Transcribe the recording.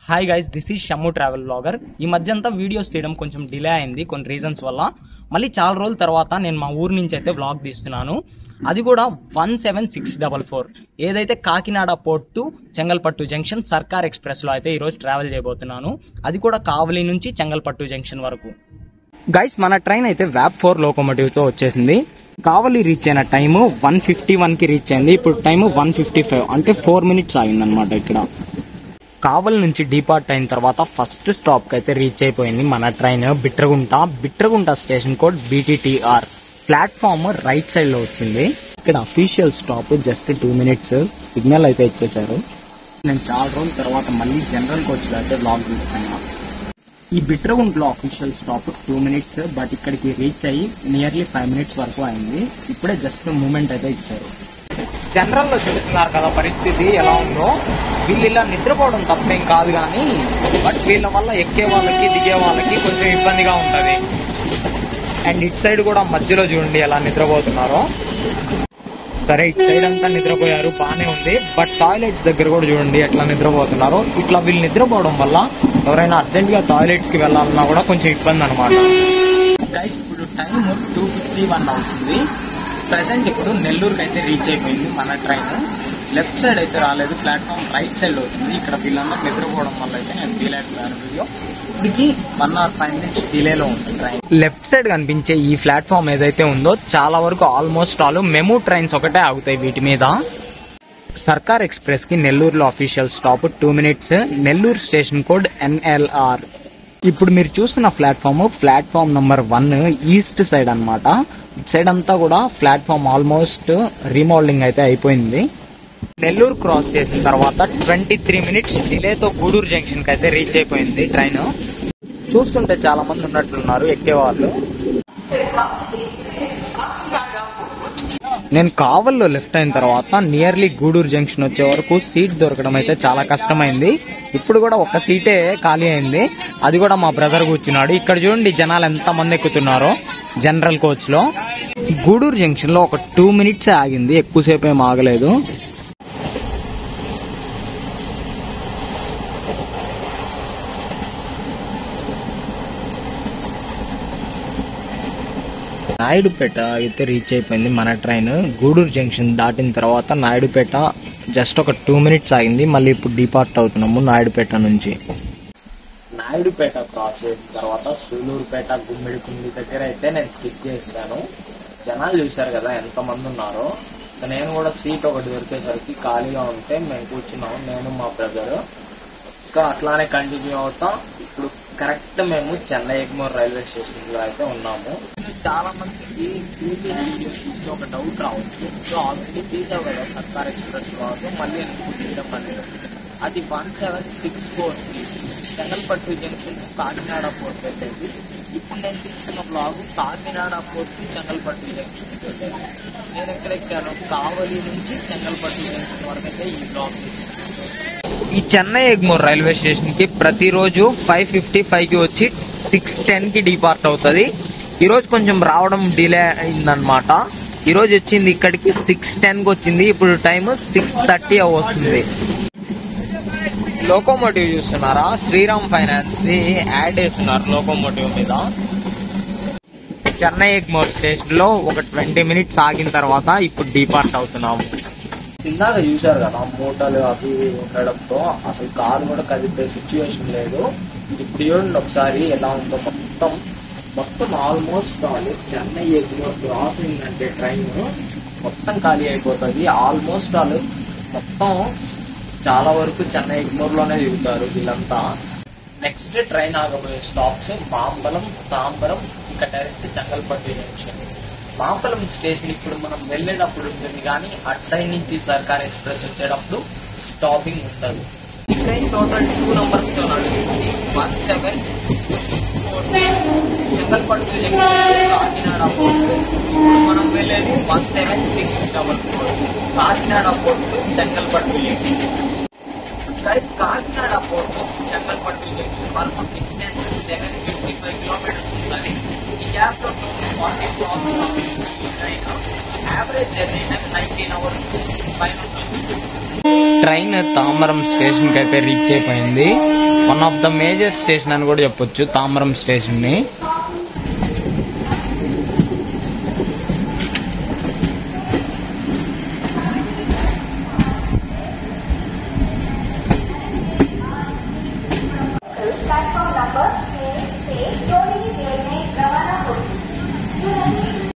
hi guys this is Shammu travel blogger ఈ మధ్య అంతా వీడియోస్ తీయడం కొంచెం డిలే అయింది కొన్ని రీజన్స్ వల్ల మళ్ళీ చాలా రోజుల తర్వాత నేను మా ఊరు నుంచి అయితే వ్లాగ్ తీస్తున్నాను అది కూడా one seven six double four ఏదైతే Kakinada port to Chengalpattu junction Circar ఎక్స్ప్రెస్లో అయితే ఈరోజు ట్రావెల్ చేయబోతున్నాను అది కూడా కావలి నుంచి చెంగల్పట్టు జంక్షన్ వరకు గైస్ మన ట్రైన్ అయితే వ్యాప్ ఫోర్ లోకోమోటివ్తో వచ్చేసింది కావలి రీచ్ అయిన టైము వన్ ఫిఫ్టీ వన్కి రీచ్ అయింది ఇప్పుడు టైము వన్ ఫిఫ్టీ ఫైవ్ అంటే ఫోర్ మినిట్స్ ఆగిందనమాట ఇక్కడ కావల్ నుంచి డిపార్ట్ అయిన తర్వాత ఫస్ట్ స్టాప్ కి అయితే రీచ్ అయిపోయింది మన train Bitragunta Bitragunta station code BTTR platform right side లో వచ్చింది ఇక్కడ official stop just two minutes signal అయితే ఇచ్చేసారు నేను చాలా రోజుల తర్వాత మళ్ళీ జనరల్ కోచ్ లో అయితే లాగ్ తీస్తున్నా ఈ బిట్రగుంట్లో official stop two minutes but ఇక్కడికి రీచ్ అయ్యి నియర్లీ ఫైవ్ మినిట్స్ వరకు అయింది ఇప్పుడే జస్ట్ మూమెంట్ అయితే ఇచ్చారు జనరల్ లో చూస్తున్నారు కదా పరిస్థితి ఎలా ఉందో వీళ్ళు ఇలా నిద్రపోవడం తప్పేం కాదు కానీ బట్ వీళ్ళ వల్ల ఎక్కే వాళ్ళకి దిగే వాళ్ళకి కొంచెం ఇబ్బందిగా ఉంటది అండ్ ఇటు సైడ్ కూడా మధ్యలో చూడండి ఎలా నిద్రపోతున్నారో సరే ఇటు సైడ్ అంతా నిద్రపోయారు బానే ఉంది బట్ టాయిలెట్స్ దగ్గర కూడా చూడండి ఎట్లా నిద్రపోతున్నారు ఇట్లా వీళ్ళు నిద్రపోవడం వల్ల ఎవరైనా అర్జెంట్ గా టాయిలెట్స్ కి వెళ్ళాలన్నా కూడా కొంచెం ఇబ్బంది అనమాట గైస్ ఇప్పుడు టైం టూ ఫిఫ్టీ వన్ అవుతుంది ప్రెసెంట్ ఇప్పుడు నెల్లూరుకి అయితే రీచ్ అయిపోయింది మన ట్రైన్ లెఫ్ట్ సైడ్ అయితే రాలేదు ప్లాట్ఫామ్ రైట్ సైడ్ లో వచ్చింది ఇక్కడ వీళ్ళందరూ నిద్రపోవడం వల్ల అయితే నేను తీయలేకపోయాను వీడియో ఇప్పటికి వన్ అవర్ ఫైవ్ మినిట్స్ డిలేలో ఉంది ట్రైన్ లెఫ్ట్ సైడ్ కనిపించే ఈ ప్లాట్ఫామ్ ఏదైతే ఉందో చాలా వరకు ఆల్మోస్ట్ ఆల్ మెమూ ట్రైన్స్ ఒకటే ఆగుతాయి వీటి మీద సర్కార్ ఎక్స్ప్రెస్ కి నెల్లూరులో official stop two minutes Nellore station code NLR ఇప్పుడు మీరు చూస్తున్న platform platform number one east side అన్నమాట ఇటు సైడ్ అంతా కూడా ప్లాట్ఫామ్ ఆల్మోస్ట్ రీమోల్డింగ్ అయితే అయిపోయింది నెల్లూరు క్రాస్ చేసిన తర్వాత ట్వంటీ త్రీ మినిట్స్ డిలేతో గూడూరు జంక్షన్ కి అయితే రీచ్ అయిపోయింది ట్రైన్ చూస్తుంటే చాలా మంది ఉన్నట్లున్నారు ఎక్కేవాళ్ళు నేను కావల్లో లెఫ్ట్ అయిన తర్వాత నియర్లీ గూడూరు జంక్షన్ వచ్చే వరకు సీట్ దొరకడం అయితే చాలా కష్టమైంది ఇప్పుడు కూడా ఒక సీటే ఖాళీ అయింది అది కూడా మా బ్రదర్ కూర్చున్నాడు ఇక్కడ చూడండి జనాలు ఎంత మంది ఎక్కుతున్నారో జనరల్ కోచ్ లో గూడూరు జంక్షన్ లో ఒక టూ మినిట్స్ ఆగింది ఎక్కువసేపు ఏం ఆగలేదు నాయుడుపేట అయితే రీచ్ అయిపోయింది మన ట్రైన్ గూడూరు జంక్షన్ దాటిన తర్వాత నాయుడుపేట జస్ట్ ఒక టూ మినిట్స్ ఆగింది మళ్ళీ ఇప్పుడు డిపార్ట్ అవుతున్నాము నాయుడుపేట నుంచి నాయుడుపేట క్రాస్ చేసిన తర్వాత సూలూరుపేట గుమ్మిడికుండి దగ్గర అయితే నేను స్కిప్ చేస్తాను జనాలు చూశారు కదా ఎంత మంది ఉన్నారో నేను కూడా సీట్ ఒకటి దొరికేసరికి ఖాళీగా ఉంటే మేము కూర్చున్నాము నేను మా బ్రదర్ ఇంకా అట్లానే కంటిన్యూ అవుతాం ఇప్పుడు కరెక్ట్ మేము చెన్నై ఎగ్మోర్ రైల్వే స్టేషన్ లో అయితే ఉన్నాము చాలా మందికి ప్రీవియస్ వీడియోస్ చూస్తే ఒక డౌట్ రావచ్చు సో ఆల్రెడీ తీసావు కదా సర్కార్ ఎక్స్ప్రెస్ వాళ్ళు మళ్ళీ ఎందుకు తీయడం అనేది అది one seven six four three Chengalpattu junction Kakinada port వెళ్ళేది ఇప్పుడు నేను తీస్తున్న blog Kakinada port to Chengalpattu junction వెళ్ళేది నేను ఎక్కడ ఎక్కాను కావలి నుంచి చెంగల్పట్టు జంక్షన్ వరకు అయితే ఈ బ్లాగ్ తీస్తున్నాను ఈ చెన్నై ఎగ్మోర్ రైల్వే స్టేషన్ కి ప్రతిరోజు ఫైవ్ ఫిఫ్టీ ఫైవ్ కి వచ్చి సిక్స్ టెన్ కి డిపార్ట్ అవుతుంది ఈ రోజు కొంచెం రావడం డిలే అయిందనమాట ఈ రోజు వచ్చింది ఇక్కడికి సిక్స్ టెన్ కి వచ్చింది ఇప్పుడు టైం సిక్స్ థర్టీ వస్తుంది లోకోమోటివ్ చూస్తున్నారా శ్రీరామ్ ఫైనాన్స్ యాడ్ వేస్తున్నారు లోకోమోటివ్ మీద చెన్నై ఎగ్మోర్ స్టేషన్ లో ఒక ట్వంటీ మినిట్స్ ఆగిన తర్వాత ఇప్పుడు డిపార్ట్ అవుతున్నాము ఇందాక చూశారు కదా మూటలు అవి ఇవి ఉండడంతో అసలు కారు కూడా కదిపే సిచ్యువేషన్ లేదు ఇప్పుడు చూడండి ఒకసారి ఎలా ఉందో మొత్తం మొత్తం ఆల్మోస్ట్ ఖాళీ చెన్నై ఎగ్మోర్ క్రాస్ అయిందంటే ట్రైన్ మొత్తం ఖాళీ అయిపోతుంది ఆల్మోస్ట్ వాళ్ళు మొత్తం చాలా వరకు చెన్నై ఎగ్మోర్ లోనే దిగుతారు వీళ్ళంతా నెక్స్ట్ ట్రైన్ ఆగబోయే స్టాప్స్ మాంబలం తాంబరం ఇంకా direct Chengalpattu junction Mambalam station ఇప్పుడు మనం వెళ్ళేటప్పుడు ఉంటుంది కానీ అటు సైడ్ నుంచి సర్కార్ ఎక్స్ప్రెస్ వచ్చేటప్పుడు స్టాపింగ్ ఉండదు ఈ ట్రైన్ టోటల్ టూ నంబర్స్ తో నడుస్తుంది one seven six four Chengalpattu junction Kakinada port ఇప్పుడు మనం వెళ్ళేది one seven six double four Kakinada port Chengalpattu junction guys Kakinada port Chengalpattu junction వరకు distance seven fifty five kilometres ఉన్నది ఈ గ్యాప్ లో forty train average journey time nineteen hours పైన ఉంటుంది ట్రైన్ తామరం స్టేషన్ కి అయితే రీచ్ అయిపోయింది one of the major station అని కూడా చెప్పొచ్చు తామరం స్టేషన్ ని Platform number 8, 8,